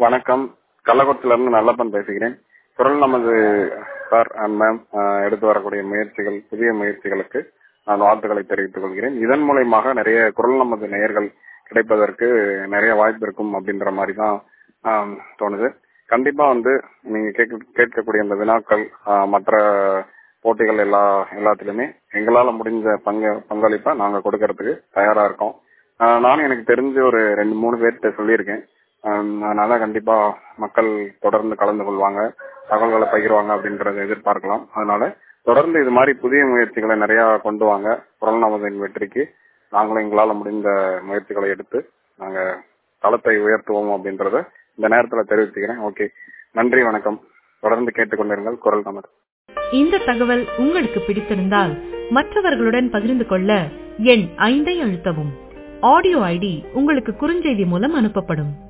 வணக்கம் கள்ளக்குறிச்சியில இருந்து நல்லப்பன் பேசுகிறேன் குரல் நமது சார் அண்ட் மேம் எடுத்து வரக்கூடிய முயற்சிகள் புதிய முயற்சிகளுக்கு நான் வாழ்த்துக்களை தெரிவித்துக் கொள்கிறேன் இதன் மூலயமாக நிறைய குரல் நமது நேயர்கள் கிடைப்பதற்கு நிறைய வாய்ப்பு இருக்கும் அப்படின்ற மாதிரி தான் ஆம், தோணுது கண்டிப்பா வந்து நீங்க கேட்க கேட்கக்கூடிய இந்த வினாக்கள் ஆ, மற்ற போட்டிகள் எல்லா எல்லாத்துலயுமே எங்களால முடிஞ்ச பங்கு பங்களிப்பை நாங்க கொடுக்கறதுக்கு தயாரா இருக்கோம் ஆ, நானும் எனக்கு தெரிஞ்ச ஒரு ரெண்டு மூணு பேர்கிட்ட சொல்லியிருக்கேன் ஆம், அதனால கண்டிப்பா மக்கள் தொடர்ந்து கலந்து கொள்வாங்க தகவல்களை பகிர்வாங்க அப்படின்றத எதிர்பார்க்கலாம் அதனால தொடர்ந்து இது மாதிரி புதிய முயற்சிகளை நிறைய கொண்டு வாங்க குரல் நமதின் வெற்றிக்கு நாங்களும் எங்களால முடிந்த முயற்சிகளை எடுத்து நாங்க தளத்தை உயர்த்துவோம் அப்படின்றத இந்த நேரத்துல தெரிவிச்சுக்கிறேன் ஓகே நன்றி வணக்கம் தொடர்ந்து கேட்டுக்கொண்டிருங்கள் குரல் நமது இந்த தகவல் உங்களுக்கு பிடித்திருந்தால் மற்றவர்களுடன் பகிர்ந்து கொள்ள எண் ஐந்தை அழுத்தவும் ஆடியோ ஐடி உங்களுக்கு குறுஞ்செய்தி மூலம் அனுப்பப்படும்